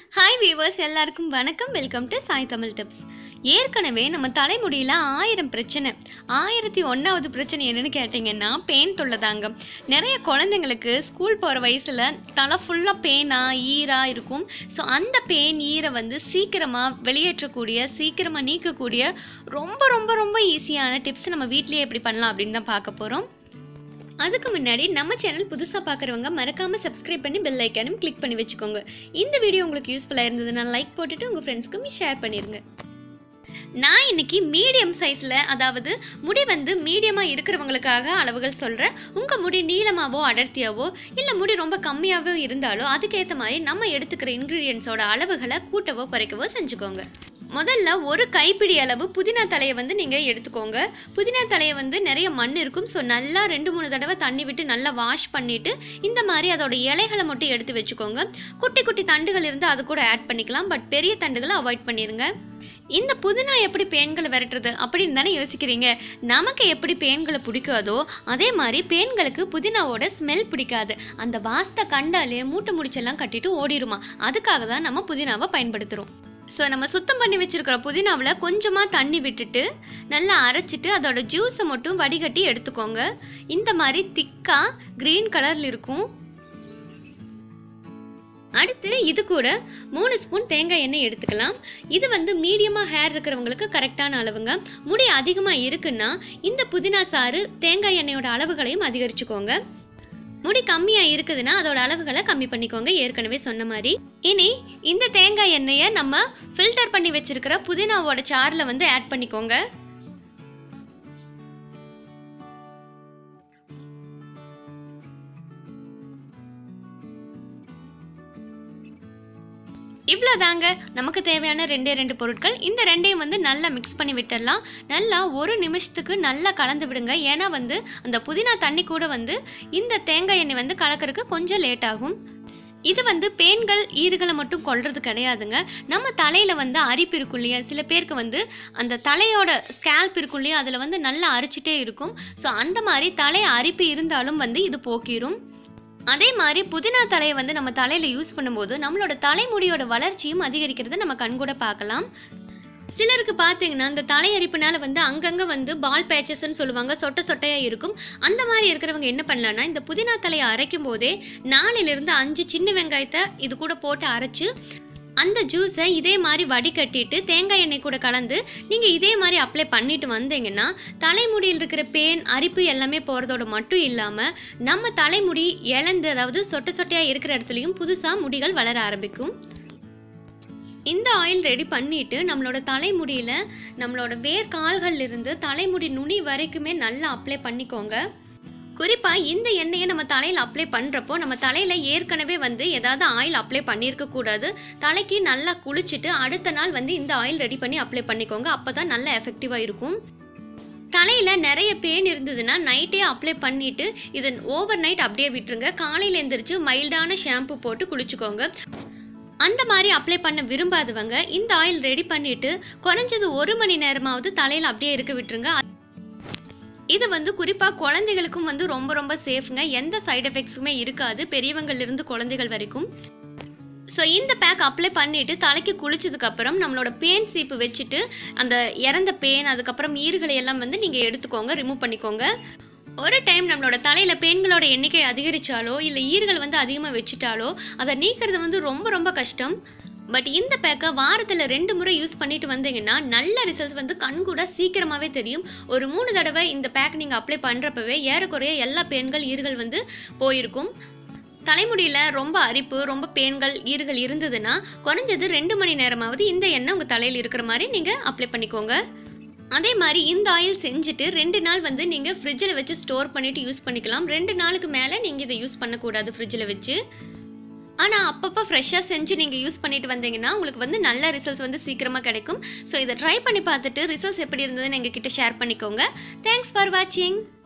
hi viewers எல்லாருக்கும் வணக்கம் welcome to Sai Tamil tips ஏற்கனவே நம்ம தலைமுடியில் ஆயிரம் பிரச்சனை ஆயிரத்தி ஒன்றாவது பிரச்சனை என்னன்னு கேட்டிங்கன்னா பெயின் தொல்லைதாங்க நிறைய குழந்தைங்களுக்கு ஸ்கூல் போகிற வயசில் தலை ஃபுல்லாக பெயினாக ஈராக இருக்கும் ஸோ அந்த பெயின் ஈரை வந்து சீக்கிரமாக வெளியேற்றக்கூடிய சீக்கிரமாக நீக்கக்கூடிய ரொம்ப ரொம்ப ரொம்ப ஈஸியான டிப்ஸ் நம்ம வீட்லேயே எப்படி பண்ணலாம் அப்படின்னு தான் பார்க்க போகிறோம் அதுக்கு முன்னாடி நம்ம சேனல் புதுசாக பார்க்குறவங்க மறக்காமல் சப்ஸ்கிரைப் பண்ணி பெல் ஐக்கானும் கிளிக் பண்ணி வச்சுக்கோங்க இந்த வீடியோ உங்களுக்கு யூஸ்ஃபுல்லாக இருந்ததுன்னா லைக் போட்டுட்டு உங்கள் ஃப்ரெண்ட்ஸ்க்கும் ஷேர் பண்ணிடுங்க நான் இன்னைக்கு மீடியம் சைஸில் அதாவது முடி வந்து மீடியமாக இருக்கிறவங்களுக்காக அளவுகள் சொல்கிறேன் உங்கள் முடி நீளமாவோ அடர்த்தியாவோ இல்லை முடி ரொம்ப கம்மியாகவோ இருந்தாலோ அதுக்கேற்ற மாதிரி நம்ம எடுத்துக்கிற இன்க்ரீடியன்ஸோட அளவுகளை கூட்டவோ குறைக்கவோ செஞ்சுக்கோங்க முதல்ல ஒரு கைப்பிடி அளவு புதினா தலையை வந்து நீங்கள் எடுத்துக்கோங்க புதினா தலையை வந்து நிறைய மண் இருக்கும் ஸோ நல்லா ரெண்டு மூணு தடவை தண்ணி விட்டு நல்லா வாஷ் பண்ணிவிட்டு இந்த மாதிரி அதோட இலைகளை மட்டும் எடுத்து வச்சுக்கோங்க குட்டி குட்டி தண்டுகள் இருந்து அது கூட ஆட் பண்ணிக்கலாம் பட் பெரிய தண்டுகளை அவாய்ட் பண்ணிடுங்க இந்த புதினா எப்படி பேன்களை விரட்டுறது அப்படின்னு தானே யோசிக்கிறீங்க நமக்கு எப்படி பேன்களை பிடிக்காதோ அதே மாதிரி பேன்களுக்கு புதினாவோட ஸ்மெல் பிடிக்காது அந்த வாசத்தை கண்டாலே மூட்டை முடிச்செல்லாம் கட்டிட்டு ஓடிடுமா அதுக்காக தான் நம்ம புதினாவை பயன்படுத்துகிறோம் ஸோ நம்ம சுத்தம் பண்ணி வச்சிருக்கிற புதினாவில் கொஞ்சமாக தண்ணி விட்டுட்டு நல்லா அரைச்சிட்டு அதோட ஜூஸை மட்டும் வடிகட்டி எடுத்துக்கோங்க இந்த மாதிரி திக்காக க்ரீன் கலரில் இருக்கும் அடுத்து இது கூட மூணு ஸ்பூன் தேங்காய் எண்ணெய் எடுத்துக்கலாம் இது வந்து மீடியமாக ஹேர் இருக்கிறவங்களுக்கு கரெக்டான அளவுங்க முடி அதிகமாக இருக்குன்னா இந்த புதினா சாறு தேங்காய் எண்ணெயோட அளவுகளையும் அதிகரிச்சுக்கோங்க முடி கம்மியாக இருக்குதுன்னா அதோட அளவுகளை கம்மி பண்ணிக்கோங்க ஏற்கனவே சொன்ன மாதிரி இனி இந்த தேங்காய் எண்ணெயை நம்ம ஃபில்டர் பண்ணி வச்சிருக்கிற புதினாவோட சாறில் வந்து ஆட் பண்ணிக்கோங்க இவ்வளோதாங்க நமக்கு தேவையான ரெண்டே ரெண்டு பொருட்கள் இந்த ரெண்டையும் வந்து நல்லா மிக்ஸ் பண்ணி விட்டுடலாம் நல்லா ஒரு நிமிஷத்துக்கு நல்லா கலந்து விடுங்க ஏன்னா வந்து அந்த புதினா தண்ணி கூட வந்து இந்த தேங்காய் எண்ணெய் வந்து கலக்கறதுக்கு கொஞ்சம் லேட் ஆகும் இது வந்து பேன்கள் ஈறுகளை மட்டும் கொள்றது கிடையாதுங்க நம்ம தலையில வந்து அரிப்பு இருக்கும் இல்லையா சில பேருக்கு வந்து அந்த தலையோட ஸ்கேல்ப் இருக்கும் இல்லையா அதில் வந்து நல்லா அரிச்சிட்டே இருக்கும் ஸோ அந்த மாதிரி தலை அரிப்பு இருந்தாலும் வந்து இது போக்கிரும் அதே மாதிரி புதினா தலையை வந்து நம்ம தலையில் யூஸ் பண்ணும்போது நம்மளோட தலைமுடியோட வளர்ச்சியும் அதிகரிக்கிறத நம்ம கண்கூட பார்க்கலாம் சிலருக்கு பார்த்தீங்கன்னா இந்த தலையரிப்புனால வந்து அங்கங்கே வந்து பால் பேச்சஸ்ன்னு சொல்லுவாங்க சொட்ட சொட்டையாக இருக்கும் அந்த மாதிரி இருக்கிறவங்க என்ன பண்ணலான்னா இந்த புதினா தலையை அரைக்கும் போதே நாலிலிருந்து அஞ்சு சின்ன வெங்காயத்தை இது கூட போட்டு அரைச்சு அந்த ஜூஸை இதே மாதிரி வடிகட்டிட்டு தேங்காய் எண்ணெய் கூட கலந்து நீங்கள் இதே மாதிரி அப்ளை பண்ணிட்டு வந்தீங்கன்னா தலைமுடியில் இருக்கிற பேன் அரிப்பு எல்லாமே போகிறதோட மட்டும் இல்லாமல் நம்ம தலைமுடி இழந்து அதாவது சொட்ட சொட்டையாக இருக்கிற இடத்துலையும் புதுசாக முடிகள் வளர ஆரம்பிக்கும் இந்த ஆயில் ரெடி பண்ணிட்டு நம்மளோட தலைமுடியில் நம்மளோட வேர் கால்கள்ல இருந்து தலைமுடி நுனி வரைக்குமே நல்லா அப்ளை பண்ணிக்கோங்க குறிப்பாக இந்த எண்ணெயை நம்ம தலையில் அப்ளை பண்ணுறப்போ நம்ம தலையில் ஏற்கனவே வந்து ஏதாவது ஆயில் அப்ளை பண்ணியிருக்க கூடாது தலைக்கு நல்லா குளிச்சுட்டு அடுத்த நாள் வந்து இந்த ஆயில் ரெடி பண்ணி அப்ளை பண்ணிக்கோங்க அப்போ தான் நல்லா எஃபெக்டிவாக இருக்கும் தலையில் நிறைய பேன் இருந்ததுன்னா நைட்டே அப்ளை பண்ணிவிட்டு இதை ஓவர் நைட் அப்படியே விட்டுருங்க காலையில் எந்திரிச்சு மைல்டான ஷாம்பு போட்டு குளிச்சுக்கோங்க அந்த மாதிரி அப்ளை பண்ண விரும்பாதவங்க இந்த ஆயில் ரெடி பண்ணிட்டு குறைஞ்சது ஒரு மணி நேரமாவது தலையில் அப்படியே இருக்க விட்டுருங்க இது வந்து குறிப்பாக குழந்தைகளுக்கும் வந்து ரொம்ப ரொம்ப சேஃப்ங்க எந்த சைடு எஃபெக்ட்ஸுமே இருக்காது பெரியவங்கள்லேருந்து குழந்தைகள் வரைக்கும் ஸோ இந்த பேக் அப்ளை பண்ணிவிட்டு தலைக்கு குளிச்சதுக்கப்புறம் நம்மளோட பேன் சீப்பு வச்சுட்டு அந்த இறந்த பேன் அதுக்கப்புறம் ஈறுகளை எல்லாம் வந்து நீங்கள் எடுத்துக்கோங்க ரிமூவ் பண்ணிக்கோங்க ஒரு டைம் நம்மளோட தலையில் பெண்களோட எண்ணிக்கை அதிகரித்தாலோ இல்லை ஈறுகள் வந்து அதிகமாக வச்சுட்டாலோ அதை நீக்கிறது வந்து ரொம்ப ரொம்ப கஷ்டம் பட் இந்த பேக்கை வாரத்தில் ரெண்டு முறை யூஸ் பண்ணிட்டு வந்தீங்கன்னா நல்ல ரிசல்ட்ஸ் வந்து கண்கூட சீக்கிரமாகவே தெரியும் ஒரு மூணு தடவை இந்த பேக் நீங்கள் அப்ளை பண்ணுறப்பவே ஏறக்குறைய எல்லா பெண்கள் ஈறுகள் வந்து போயிருக்கும் தலைமுடியில் ரொம்ப அரிப்பு ரொம்ப பேன்கள் ஈறுகள் இருந்ததுன்னா குறைஞ்சது ரெண்டு மணி நேரமாவது இந்த எண்ணெய் உங்கள் தலையில் இருக்கிற மாதிரி நீங்கள் அப்ளை பண்ணிக்கோங்க அதே மாதிரி இந்த ஆயில் செஞ்சுட்டு ரெண்டு நாள் வந்து நீங்கள் ஃப்ரிட்ஜில் வச்சு ஸ்டோர் பண்ணிவிட்டு யூஸ் பண்ணிக்கலாம் ரெண்டு நாளுக்கு மேலே நீங்கள் இதை யூஸ் பண்ணக்கூடாது ஃப்ரிட்ஜில் வச்சு ஆனால் அப்பப்போ ஃப்ரெஷ்ஷாக செஞ்சு நீங்கள் யூஸ் பண்ணிட்டு வந்தீங்கன்னா உங்களுக்கு வந்து நல்ல ரிசல்ட்ஸ் வந்து சீக்கிரமாக கிடைக்கும் ஸோ இதை ட்ரை பண்ணி பார்த்துட்டு ரிசல்ட்ஸ் எப்படி இருந்ததுன்னு எங்ககிட்ட ஷேர் பண்ணிக்கோங்க தேங்க்ஸ் ஃபார் வாட்சிங்